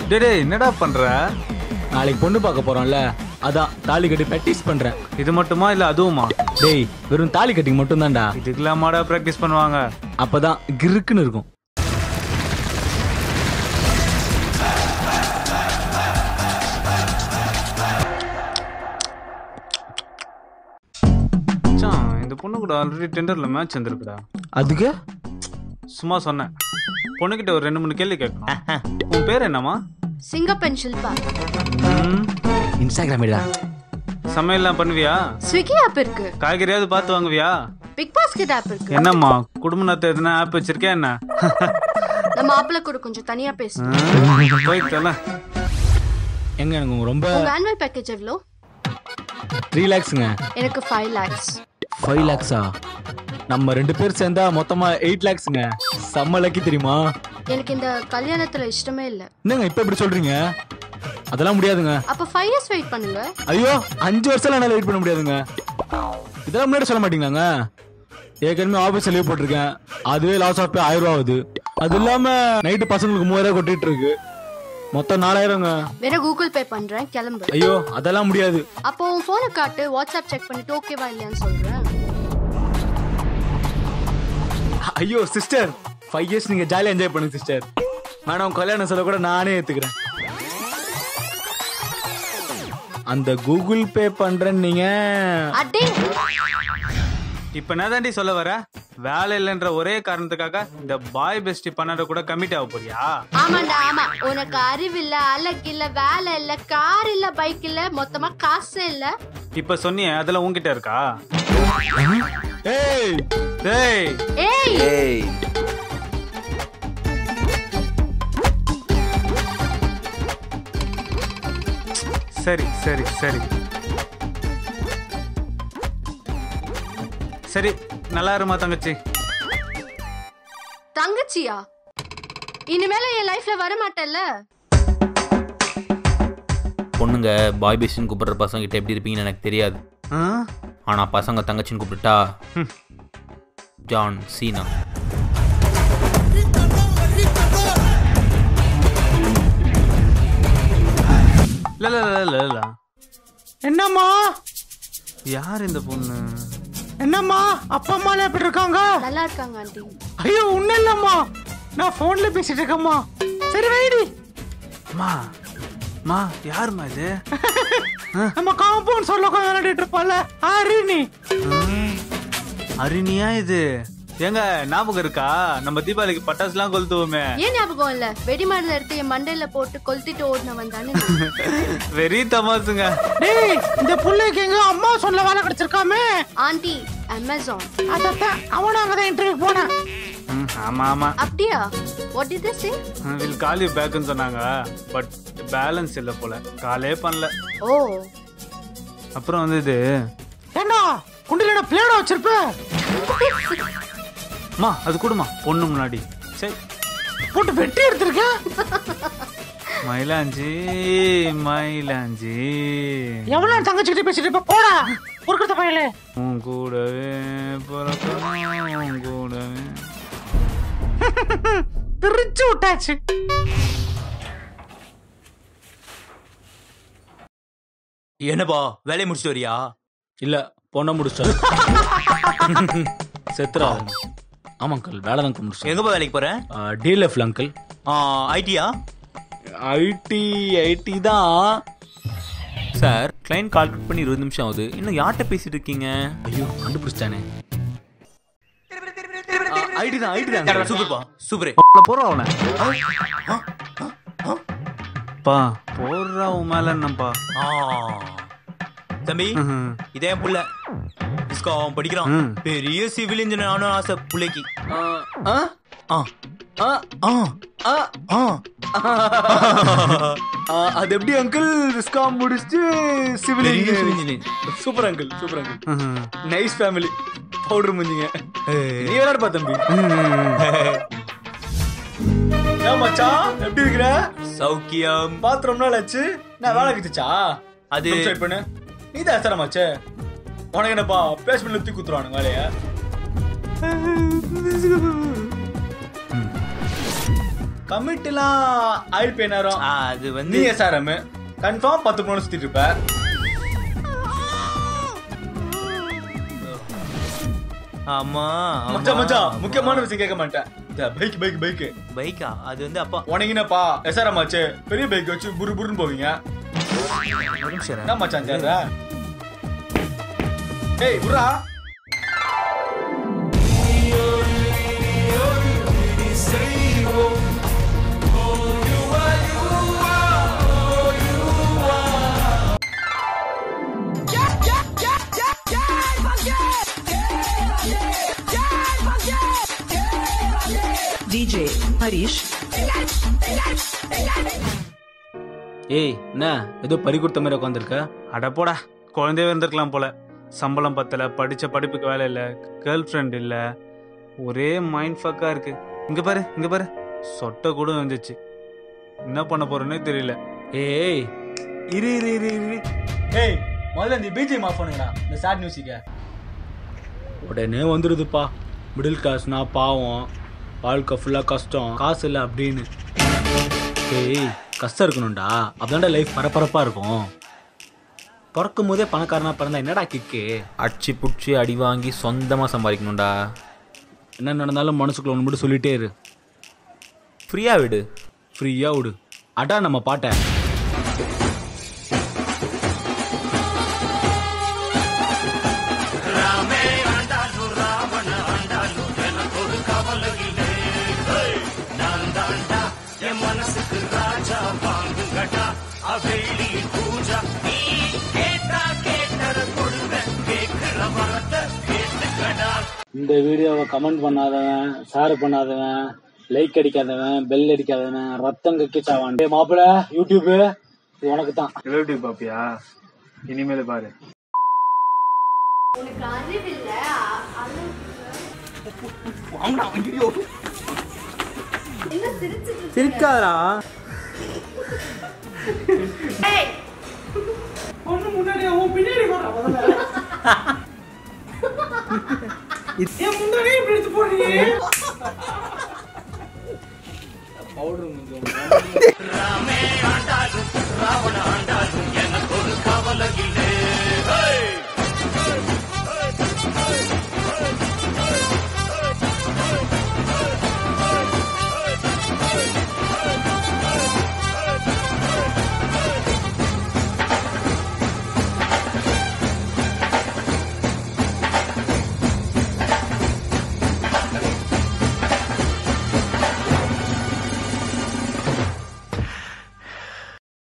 டேய் டேய், என்னடா பண்ற நாளைக்கு பொண்ணு பார்க்க போறோம்ல அதான் தாலி கட்டி ப்ராக்டிஸ் பண்றேன் இது மட்டுமா இல்ல அதுவுமா டேய் வெறும் தாலி கட்டிங் மட்டும் தான்டா இதுக்கெல்லாமாடா பிராக்டிஸ் பண்ணுவாங்க அப்பதான் கிறுக்குன்னு இருக்கும் மச்சான் இந்த பொண்ணு கூட ஆல்ரெடி டெண்டர்ல மேட்ச் வந்திருக்குடா அதுக்கு சும்மா சொன்னேன் பொண்ணுகிட்ட ஒரு ரெண்டு மூணு கேள்வி கேட்கணும் உன் பேர் என்னம்மா சிங்கப்பெண் ஷில்பா ம், இன்ஸ்டாகிராம் இடா சமையல்லாம் பண்ணுவியா ஸ்விக்கி ஆப் இருக்கு காய்கறியாவது பார்த்து வாங்குவியா பிக் பாஸ்கெட் ஆப் இருக்கு என்னம்மா குடும்ப நத்த எதுனா ஆப் வச்சிருக்கேன் என்ன நம்ம ஆப்ல கூட கொஞ்சம் தனியா பேசு போய் தல எங்க எனக்கு ரொம்ப உங்க ஆனுவல் பேக்கேஜ் எவ்வளோ த்ரீ லேக்ஸுங்க எனக்கு ஃபைவ் லேக்ஸ் ஃபைவ் லேக்ஸா நம்ம ரெண்டு பேர் சேர்ந்தா மொத்தமா எயிட் லேக்ஸுங்க செம்ம லக்கி தெரியுமா எனக்கு இந்த கல்யாணத்துல இஷ்டமே இல்ல என்னங்க இப்ப இப்படி சொல்றீங்க அதெல்லாம் முடியாதுங்க அப்ப ஃபைவ் இயர்ஸ் வெயிட் பண்ணுங்க ஐயோ அஞ்சு வருஷம் என்னால வெயிட் பண்ண முடியாதுங்க இதெல்லாம் முன்னாடி சொல்ல மாட்டீங்களாங்க ஏற்கனவே ஆபீஸ்ல லீவ் போட்டிருக்கேன் அதுவே லாஸ் ஆஃப் பே ஆயிரம் ரூபா ஆகுது அது இல்லாம நைட்டு பசங்களுக்கு மூவாயிரம் கொட்டிட்டு இருக்கு மொத்தம் நாலாயிரங்க வேற கூகுள் பே பண்றேன் கிளம்பு ஐயோ அதெல்லாம் முடியாது அப்போ உன் போனை காட்டு வாட்ஸ்அப் செக் பண்ணிட்டு ஓகேவா இல்லையான்னு சொல்றேன் ஐயோ சிஸ்டர் ஃபைவ் இயர்ஸ் நீங்க ஜாலியா என்ஜாய் பண்ணுங்க சிஸ்டர் மேடம் கல்யாணம் செலவு கூட நானே ஏத்துக்கிறேன் அந்த கூகுள் பே பண்றேன் நீங்க அடே இப்ப என்ன தாண்டி சொல்ல வர வேலை இல்லைன்ற ஒரே காரணத்துக்காக இந்த பாய் பெஸ்டி பண்ணாட கூட கமிட் ஆக போறியா ஆமாண்டா ஆமா உனக்கு அறிவு இல்ல அழகு இல்ல வேலை இல்ல கார் இல்ல பைக் இல்ல மொத்தமா காசு இல்ல இப்ப சொன்னியே அதெல்லாம் உன்கிட்ட இருக்கா ஏய் டேய் ஏய் ஏய் சரி சரி சரி சரி நல்லா இருமா தங்கச்சி தங்கச்சியா இனிமேல என் லைஃப்ல வர மாட்டேல்ல பொண்ணுங்க பாய் பேஸ்டின்னு கூப்பிடுற பசங்க கிட்ட எப்படி இருப்பீங்கன்னு எனக்கு தெரியாது ஆ? ஆனா பசங்க தங்கச்சின்னு கூப்பிட்டுட்டா ஜான் சீனா இல்ல இல்ல இல்ல, இல்ல இல்ல என்னம்மா யார் இந்த பொண்ணு என்னம்மா அப்பா அம்மா எப்படி இருக்காங்க நல்லா இருக்காங்க ஆண்டி ஐயோ ஒண்ணும் இல்லம்மா நான் போன்ல பேசிட்டு இருக்கேம்மா சரி வைடி மா மா யாரும்மா இது நம்ம காம்பவுண்ட் சொல்ல உட்காந்து விளையாடிட்டு இருப்பால அருணி அருணியா இது ஏங்க ஞாபகம் இருக்கா நம்ம தீபாவளிக்கு பட்டாசுலாம் கொளுத்துவோமே ஏன் ஞாபகம் இல்ல வெடிமருந்து எடுத்து என் மண்டையில போட்டு கொளுத்திட்டு ஓடினவன் தானே வெரி தமாசுங்க டேய் இந்த புள்ளைக்கு எங்க அம்மா சொல்ல வேலை கிடைச்சிருக்காமே ஆண்டி அமேசான் அதத்தான் அவனும் அங்கதான் இன்டர்வியூ போனேன் ம், ஆமா ஆமா அப்படியா what did say will call you பேக்குன்னு சொன்னாங்க பட் பேலன்ஸ் இல்ல போல காலே பண்ணல ஓ அப்புறம் வந்து இது ஏண்டா குண்டில பிளேட வச்சிருப்ப மா அது கொடுமா பொண்ணு முன்னாடி சரி போட்டு வெட்டி எடுத்திருக்கேன் மயிலாஞ்சி மயிலாஞ்சி எவ்வளவு தங்கச்சி கிட்ட பேசிட்டு இருப்ப போடா குறுக்கத்த பையலே உன் கூடவே பிறக்கணும் உன் கூடவே பிரிச்சு விட்டாச்சு என்னப்பா வேலையை முடிச்சுட்டு வரியா இல்ல பொண்ணை முடிச்சிட்டா செத்துறா ஆமா அங்கிள் வேலை தான் முடிச்சு எங்கப்பா வேலைக்கு போற டிஎல்எஃப்ல அங்கிள் ஐடியா ஐடி ஐடி தான் சார் கிளைண்ட் கால் கட் பண்ணி இருபது நிமிஷம் ஆகுது இன்னும் யார்கிட்ட பேசிட்டு இருக்கீங்க ஐயோ கண்டுபிடிச்சிட்டானே ஐடி தான் ஐடி தான் சூப்பர்ப்பா சூப்பரே போறோம் அவனை பா போடுறா உன் மேல என்னப்பா ஆ. தம்பி இதே என் புள்ள இஸ்கோ அவன் படிக்கிறான் ம். பெரிய சிவில் இன்ஜினியர் ஆனும் ஆசை புள்ளைக்கு ஆ ஆ ஆ ஆ ஆ ஆ ஆ, அது எப்படி அங்கிள் விஸ்காம் முடிச்சுட்டு சிவில் பெரிய civil engineering engineer. Super uncle super uncle nice family powder முஞ்சிங்க நீ விளையாடுப்பா தம்பி ஏன் மச்சான் எப்படி இருக்கிற சௌக்கியம் பார்த்து ரொம்ப நாள் ஆச்சு நான் வேலை கிச்சுச்சா அது- வெயிட் பண்ணு நீ தான் எஸ்ஆரமாச்சே உனக்கு என்னப்பா பேஸ்மெண்ட்ல தூக்கி குத்துருவானுங்க வேலைய கமிட்டிலாம் ஆயில் பேனாரம் ஆ, அது வந்து நீ எஸ்ஆர்எம் கன்ஃபார்ம் பத்து பவுன் சுத்திட்டு இருப்ப ஆமா மச்சான் மச்சான் முக்கியமான விஷயம் கேட்க மாட்டேன் பைக் பைக் பைக் பைக்கா அது வந்து அப்பா உனங்கினப்பா எஸ்ஆர்எம் ஆச்சு பெரிய பைக் வச்சு புரு புருன்னு போவீங்க ஒரு நிமிஷம் இரு. என்ன மச்சான் தேடுற ஏய் புரா DJ Harish. ஏய் என்ன ஏதோ பறி கொடுத்த மாதிரி உட்காந்துருக்க அட போடா குழந்தையே இருந்திருக்கலாம் போல சம்பளம் பத்தல படிச்ச படிப்புக்கு வேலை இல்ல கேர்ள் ஃப்ரெண்ட் இல்ல ஒரே மைண்ட் ஃபக்கா இருக்கு இங்க பாரு இங்க பாரு சொட்டை கூட வந்துச்சு என்ன பண்ண போறேன்னே தெரியல ஏய் இரு இரு இரு இரு ஏய் முதல்ல இந்த பிஜிஎம் ஆஃப் பண்ணுங்கடா இந்த சாட் மியூசிக்க உடனே வந்துடுதுப்பா மிடில் கிளாஸ்னா பாவம் வாழ்க்கை ஃபுல்லாக கஷ்டம் காசு இல்லை அப்படின்னு ஏய் கஷ்டம் இருக்கணும்டா அப்பதான்டா லைஃப் பரபரப்பாக இருக்கும் பிறக்கும் போதே பணக்காரனா பிறந்தா என்னடா கிக்கு அடிச்சு புடிச்சு அடி வாங்கி சொந்தமா சம்பாதிக்கணும்டா என்ன நடந்தாலும் மனசுக்குள்ள ஒன்று மட்டும் சொல்லிட்டே இரு ஃப்ரீயா விடு ஃப்ரீயாக விடு அடா நம்ம பாட்டை இந்த வீடியோவை கமெண்ட் பண்ணாதவன் ஷேர் பண்ணாதவன் லைக் அடிக்காதவன் பெல் அடிக்காதவன் ரத்தம் கக்கி சாவான் டேய் மாப்பிள யூடியூப் இது உனக்கு தான் ரிலேட்டிவ் பாப்பியா இனிமேல் பாரு உனக்கு அறிவில்ல அழகு என்ன சிரிச்சிட்டு இருக்க? சிரிக்காதடா ஏய், பவுடர்